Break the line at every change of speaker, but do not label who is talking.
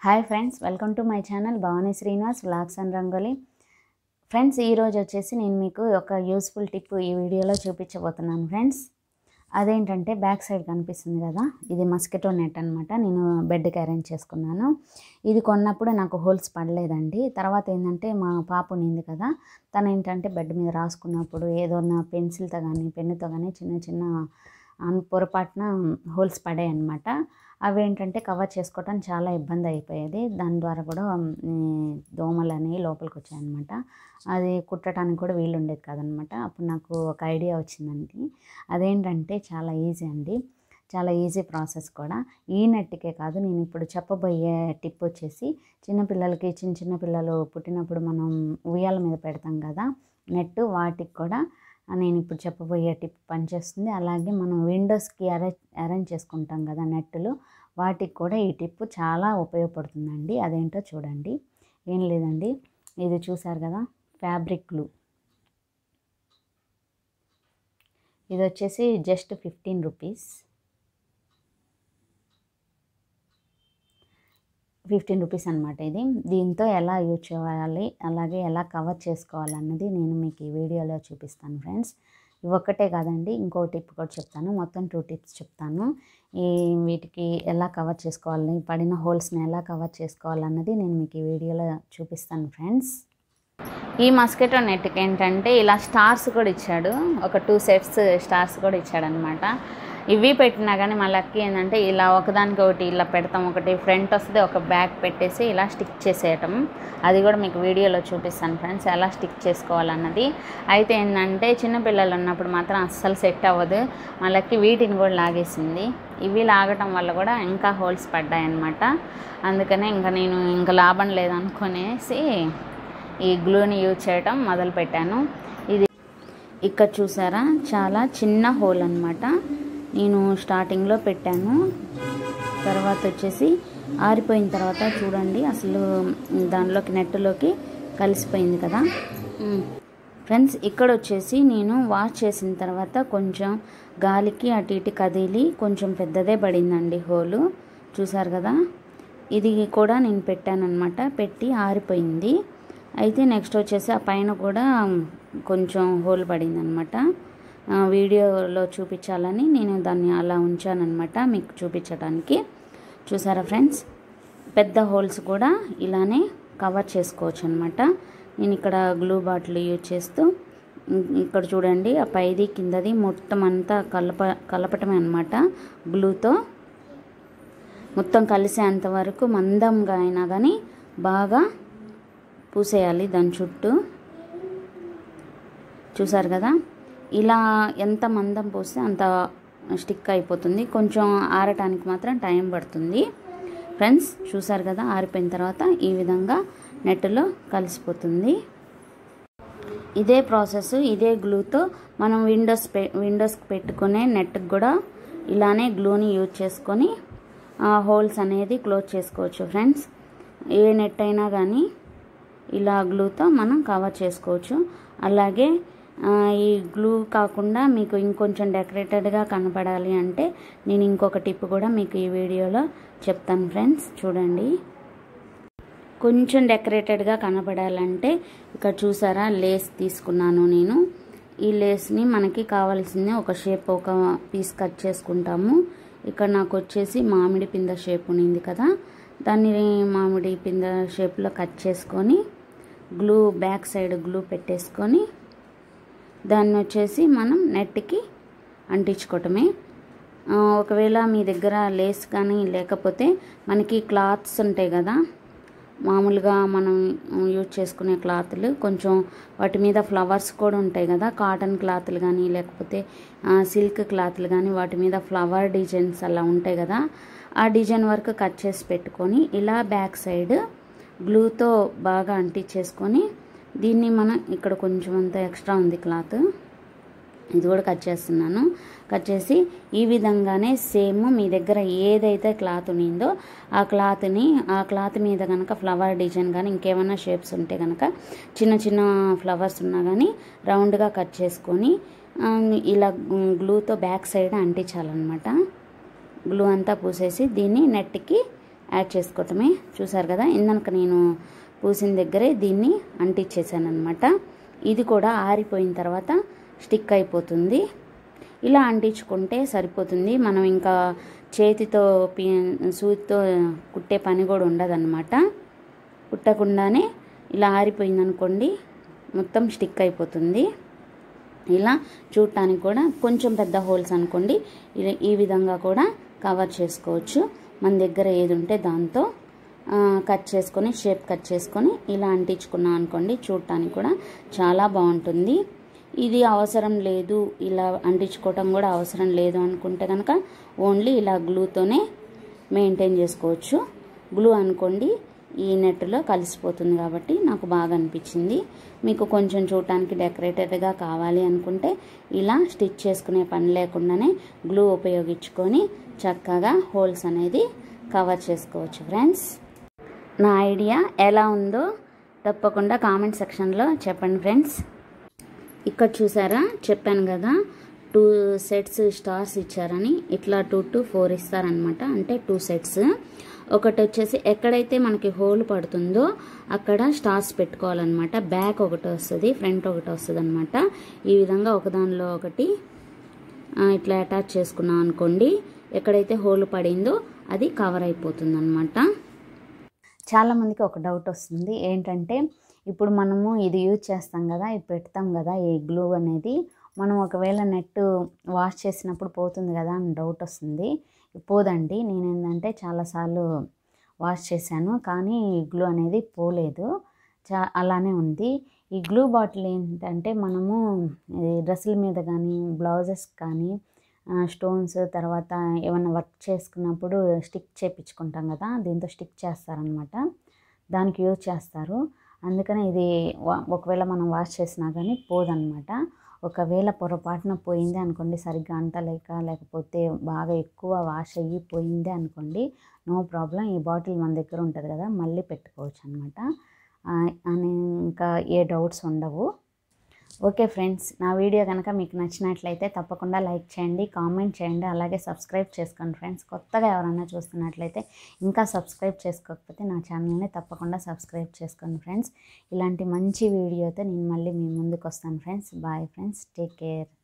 hi friends welcome to my channel Bhavani Srinivas vlogs and rangoli friends ఈరోజు వచ్చేసి నేను మీకు ఒక యూస్ఫుల్ టిప్ ఈ వీడియోలో చూపించబోతున్నాను ఫ్రెండ్స్ అదేంటంటే బ్యాక్ సైడ్ కనిపిస్తుంది కదా ఇది మస్కిటో నెట్ అనమాట నేను బెడ్కి అరేంజ్ చేసుకున్నాను ఇది కొన్నప్పుడు నాకు హోల్స్ పడలేదండి తర్వాత ఏంటంటే మా పాప ఉన్నింది కదా తను ఏంటంటే బెడ్ మీద రాసుకున్నప్పుడు ఏదో నా పెన్సిల్తో కానీ పెన్నుతో కానీ చిన్న చిన్న అన్ పొరపాటున హోల్స్ పడాయి అనమాట అవి ఏంటంటే కవర్ చేసుకోవటం చాలా ఇబ్బంది అయిపోయేది దాని ద్వారా కూడా ఉమ్, దోమలు అనేవి లోపలికి వచ్చాయన్నమాట అది కుట్టడానికి కూడా వీలు ఉండేది కాదనమాట అప్పుడు నాకు ఒక ఐడియా వచ్చిందండి అదేంటంటే చాలా ఈజీ అండి చాలా ఈజీ ప్రాసెస్ కూడా ఈ నెట్కే కాదు నేను ఇప్పుడు చెప్పబోయే టిప్ వచ్చేసి చిన్నపిల్లలకి చిన్న చిన్న పిల్లలు పుట్టినప్పుడు మనం ఉయ్యాల మీద పెడతాం కదా నెట్ వాటికి కూడా నేను ఇప్పుడు చెప్పబోయే టిప్ పనిచేస్తుంది అలాగే మనం విండోస్కి అరేంజ్ అరేంజ్ చేసుకుంటాం కదా నెట్టులు వాటికి కూడా ఈ టిప్ చాలా ఉపయోగపడుతుందండి అదేంటో చూడండి ఏం లేదండి ఇది చూసారు కదా ఫ్యాబ్రిక్ గ్లూ ఇది వచ్చేసి just fifteen rupees fifteen rupees అనమాట ఇది దీంతో ఎలా యూజ్ చేయాలి అలాగే ఎలా కవర్ చేసుకోవాలన్నది నేను మీకు ఈ వీడియోలో చూపిస్తాను ఫ్రెండ్స్ ఇవి ఒక్కటే కాదండి ఇంకో టిప్ కూడా చెప్తాను మొత్తం టూ టిప్స్ చెప్తాను ఈ వీటికి ఎలా కవర్ చేసుకోవాలి పడిన హోల్స్ని ఎలా కవర్ చేసుకోవాలన్నది నేను మీకు ఈ వీడియోలో చూపిస్తాను ఫ్రెండ్స్ ఈ మస్కెటో నెట్కి ఏంటంటే ఇలా స్టార్స్ కూడా ఇచ్చాడు ఒక టూ సెట్స్ స్టార్స్ కూడా ఇచ్చాడనమాట ఇవి పెట్టినా కానీ మా లక్కీ ఏంటంటే ఇలా ఒకదానికి ఒకటి ఇలా పెడతాం ఒకటి ఫ్రంట్ వస్తుంది ఒక బ్యాక్ పెట్టేసి ఇలా స్టిక్ చేసేయటం అది కూడా మీకు వీడియోలో చూపిస్తాను ఫ్రెండ్స్ ఎలా స్టిక్ చేసుకోవాలన్నది అయితే ఏంటంటే చిన్నపిల్లలు ఉన్నప్పుడు మాత్రం అస్సలు సెట్ అవ్వదు మా లక్కీ వీటిని కూడా లాగేసింది ఇవి లాగటం వల్ల కూడా ఇంకా హోల్స్ పడ్డాయి అన్నమాట అందుకనే ఇంకా నేను ఇంకా లాభం లేదనుకునేసి ఈ గ్లూని యూజ్ చేయటం మొదలుపెట్టాను ఇది ఇక్కడ చూసారా చాలా చిన్న హోల్ అనమాట నేను స్టార్టింగ్లో పెట్టాను తర్వాత వచ్చేసి ఆరిపోయిన తర్వాత చూడండి అసలు దానిలోకి నెట్టులోకి కలిసిపోయింది కదా ఫ్రెండ్స్ ఇక్కడ వచ్చేసి నేను వాష్ చేసిన తర్వాత కొంచెం గాలికి అటు ఇటు కదిలి కొంచెం పెద్దదే పడిందండి హోలు చూసారు కదా ఇది కూడా నేను పెట్టాను అనమాట పెట్టి ఆరిపోయింది అయితే నెక్స్ట్ వచ్చేసి ఆ పైన కూడా కొంచెం హోల్ పడింది అనమాట వీడియోలో చూపించాలని నేను దాన్ని అలా ఉంచానమాట మీకు చూపించడానికి చూసారా ఫ్రెండ్స్ పెద్ద హోల్స్ కూడా ఇలానే కవర్ చేసుకోవచ్చు అనమాట నేను ఇక్కడ గ్లూ బాటిల్ యూజ్ చేస్తూ ఇక్కడ చూడండి ఆ పైది కిందది మొత్తం అంతా కలప కలపటమే అనమాట గ్లూతో మొత్తం కలిసేంత వరకు మందంగా అయినా కానీ బాగా పూసేయాలి దాని చుట్టూ చూసారు కదా ఇలా ఎంత మందం పోస్తే అంత స్టిక్ అయిపోతుంది కొంచెం ఆరటానికి మాత్రం టైం పడుతుంది ఫ్రెండ్స్ చూసారు కదా ఆరిపోయిన తర్వాత ఈ విధంగా నెట్లో కలిసిపోతుంది ఇదే ప్రాసెస్ ఇదే గ్లూతో మనం విండోస్ పె విండోస్కి పెట్టుకునే నెట్కి కూడా ఇలానే గ్లూని యూజ్ చేసుకొని హోల్స్ అనేది క్లోజ్ చేసుకోవచ్చు ఫ్రెండ్స్ ఏ నెట్ అయినా కానీ ఇలా గ్లూతో మనం కవర్ చేసుకోవచ్చు అలాగే ఈ గ్లూ కాకుండా మీకు ఇంకొంచెం డెకరేటెడ్గా కనపడాలి అంటే నేను ఇంకొక టిప్ కూడా మీకు ఈ వీడియోలో చెప్తాను ఫ్రెండ్స్ చూడండి కొంచెం డెకరేటెడ్గా కనపడాలంటే ఇక్కడ చూసారా లేస్ తీసుకున్నాను నేను ఈ లేస్ని మనకి కావాల్సింది ఒక షేప్ ఒక పీస్ కట్ చేసుకుంటాము ఇక్కడ నాకు వచ్చేసి మామిడి పింద షేప్ ఉన్నింది కదా దాన్ని మామిడి పింద షేప్లో కట్ చేసుకొని గ్లూ బ్యాక్ సైడ్ గ్లూ పెట్టేసుకొని దాన్ని వచ్చేసి మనం నెట్కి అంటించుకోవటమే ఒకవేళ మీ దగ్గర లేస్ కానీ లేకపోతే మనకి క్లాత్స్ ఉంటాయి కదా మామూలుగా మనం యూజ్ చేసుకునే క్లాత్లు కొంచెం వాటి మీద ఫ్లవర్స్ కూడా ఉంటాయి కదా కాటన్ క్లాత్లు కానీ లేకపోతే సిల్క్ క్లాత్లు కానీ వాటి మీద ఫ్లవర్ డిజైన్స్ అలా ఉంటాయి కదా ఆ డిజైన్ వరకు కట్ చేసి పెట్టుకొని ఇలా బ్యాక్ సైడ్ గ్లూతో బాగా అంటించేసుకొని దీన్ని మనం ఇక్కడ కొంచెం అంత ఎక్స్ట్రా ఉంది క్లాత్ ఇది కూడా కట్ చేస్తున్నాను కట్ చేసి ఈ విధంగానే సేమ్ మీ దగ్గర ఏదైతే క్లాత్ ఉన్నిందో ఆ క్లాత్ని ఆ క్లాత్ మీద కనుక ఫ్లవర్ డిజైన్ కానీ ఇంకేమైనా షేప్స్ ఉంటే కనుక చిన్న చిన్న ఫ్లవర్స్ ఉన్నా కానీ రౌండ్గా కట్ చేసుకొని ఇలా గ్లూతో బ్యాక్ సైడ్ అంటించాలన్నమాట గ్లూ అంతా పూసేసి దీన్ని నెట్కి యాడ్ చేసుకోవటమే చూసారు కదా ఇందనక నేను పూసిన దగ్గరే దీన్ని అంటించేసాను అనమాట ఇది కూడా ఆరిపోయిన తర్వాత స్టిక్ అయిపోతుంది ఇలా అంటించుకుంటే సరిపోతుంది మనం ఇంకా చేతితో పి సూదితో కుట్టే పని కూడా ఉండదన్నమాట కుట్టకుండానే ఇలా ఆరిపోయింది అనుకోండి మొత్తం స్టిక్ అయిపోతుంది ఇలా చూడటానికి కూడా కొంచెం పెద్ద హోల్స్ అనుకోండి ఇలా ఈ విధంగా కూడా కవర్ చేసుకోవచ్చు మన దగ్గర ఏది ఉంటే దాంతో కట్ చేసుకొని షేప్ కట్ చేసుకొని ఇలా అంటించుకున్నాం అనుకోండి చూడటానికి కూడా చాలా బాగుంటుంది ఇది అవసరం లేదు ఇలా అంటించుకోవటం కూడా అవసరం లేదు అనుకుంటే కనుక ఓన్లీ ఇలా గ్లూతోనే మెయింటైన్ చేసుకోవచ్చు గ్లూ అనుకోండి ఈ నెట్లో కలిసిపోతుంది కాబట్టి నాకు బాగా అనిపించింది మీకు కొంచెం చూడటానికి డెకరేటెడ్గా కావాలి అనుకుంటే ఇలా స్టిచ్ చేసుకునే పని లేకుండానే గ్లూ ఉపయోగించుకొని చక్కగా హోల్స్ అనేది కవర్ చేసుకోవచ్చు ఫ్రెండ్స్ నా ఐడియా ఎలా ఉందో తప్పకుండా కామెంట్ సెక్షన్లో చెప్పండి ఫ్రెండ్స్ ఇక్కడ చూసారా చెప్పాను కదా టూ సెట్స్ స్టార్స్ ఇచ్చారని ఇట్లా టూ టు ఫోర్ ఇస్తారనమాట అంటే టూ సెట్స్ ఒకటి వచ్చేసి ఎక్కడైతే మనకి హోల్ పడుతుందో అక్కడ స్టార్స్ పెట్టుకోవాలన్నమాట బ్యాక్ ఒకటి వస్తుంది ఫ్రంట్ ఒకటి వస్తుంది అనమాట ఈ విధంగా ఒకదానిలో ఒకటి ఇట్లా అటాచ్ చేసుకున్నాం అనుకోండి ఎక్కడైతే హోల్ పడిందో అది కవర్ అయిపోతుంది అనమాట చాలామందికి ఒక డౌట్ వస్తుంది ఏంటంటే ఇప్పుడు మనము ఇది యూజ్ చేస్తాం కదా ఇది పెడతాం కదా ఈ గ్లూ అనేది మనం ఒకవేళ నెట్ వాష్ చేసినప్పుడు పోతుంది కదా అని డౌట్ వస్తుంది పోదండి నేను ఏంటంటే చాలాసార్లు వాష్ చేశాను కానీ ఈ గ్లూ అనేది పోలేదు చా అలానే ఉంది ఈ గ్లూ బాటిల్ ఏంటంటే మనము డ్రెస్సుల మీద కానీ బ్లౌజెస్ కానీ స్టోన్స్ తర్వాత ఏమైనా వర్క్ చేసుకున్నప్పుడు స్టిక్ చేపించుకుంటాం కదా దీంతో స్టిక్ చేస్తారనమాట దానికి యూజ్ చేస్తారు అందుకని ఇది ఒకవేళ మనం వాష్ చేసినా కానీ పోదనమాట ఒకవేళ పొరపాటున పోయింది అనుకోండి సరిగ్గా అంటలేక లేకపోతే బాగా ఎక్కువ వాష్ అయ్యి పోయింది అనుకోండి నో ప్రాబ్లం ఈ బాటిల్ మన దగ్గర ఉంటుంది కదా మళ్ళీ పెట్టుకోవచ్చు అనమాట అని ఇంకా ఏ డౌట్స్ ఉండవు ఓకే ఫ్రెండ్స్ నా వీడియో కనుక మీకు నచ్చినట్లయితే తప్పకుండా లైక్ చేయండి కామెంట్ చేయండి అలాగే సబ్స్క్రైబ్ చేసుకోండి ఫ్రెండ్స్ కొత్తగా ఎవరైనా చూస్తున్నట్లయితే ఇంకా సబ్స్క్రైబ్ చేసుకోకపోతే నా ఛానల్ని తప్పకుండా సబ్స్క్రైబ్ చేసుకోండి ఫ్రెండ్స్ ఇలాంటి మంచి వీడియోతో నేను మళ్ళీ మీ ముందుకు వస్తాను friends bye friends take care